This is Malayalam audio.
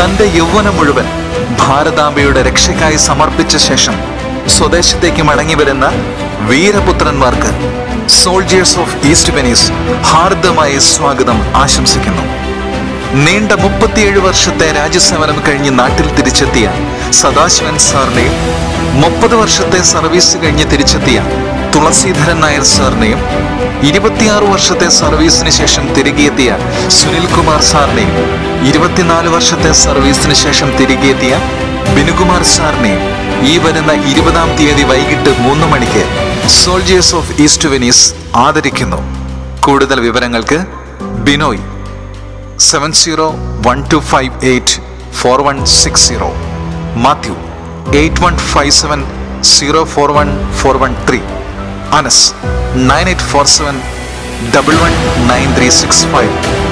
തന്റെ യൗവനം മുഴുവൻ ഭാരതാംബയുടെ രക്ഷയ്ക്കായി സമർപ്പിച്ച ശേഷം സ്വദേശത്തേക്ക് മടങ്ങി വരുന്ന വീരപുത്രന്മാർക്ക് സോൾജിയേഴ്സ് ഓഫ് ഈസ്റ്റ് വെനീസ് ഹാർദമായ സ്വാഗതം ആശംസിക്കുന്നു നീണ്ട മുപ്പത്തിയേഴ് വർഷത്തെ രാജ്യസേവനം കഴിഞ്ഞ് നാട്ടിൽ തിരിച്ചെത്തിയ സദാശിവൻ സാറിനെയും മുപ്പത് വർഷത്തെ സർവീസ് കഴിഞ്ഞ് തിരിച്ചെത്തിയ തുളസീധരൻ നായർ സാറിനെയും ഇരുപത്തിയാറ് വർഷത്തെ സർവീസിന് ശേഷം തിരികെ എത്തിയ സുനിൽ കുമാർ സാറിനെയും ഇരുപത്തിനാല് വർഷത്തെ സർവീസിന് ശേഷം തിരികെ എത്തിയ ബിനുകുമാർ സാറിനെയും ഈ വരുന്ന ഇരുപതാം തീയതി വൈകിട്ട് മൂന്ന് മണിക്ക് സോൾജിയേഴ്സ് ഓഫ് ഈസ്റ്റ് വെനീസ് ആദരിക്കുന്നു കൂടുതൽ വിവരങ്ങൾക്ക് Binoy seven zero one two five eight four one six zero Mathew eight one five seven zero four one four one three Anas nine eight four seven double one nine three six five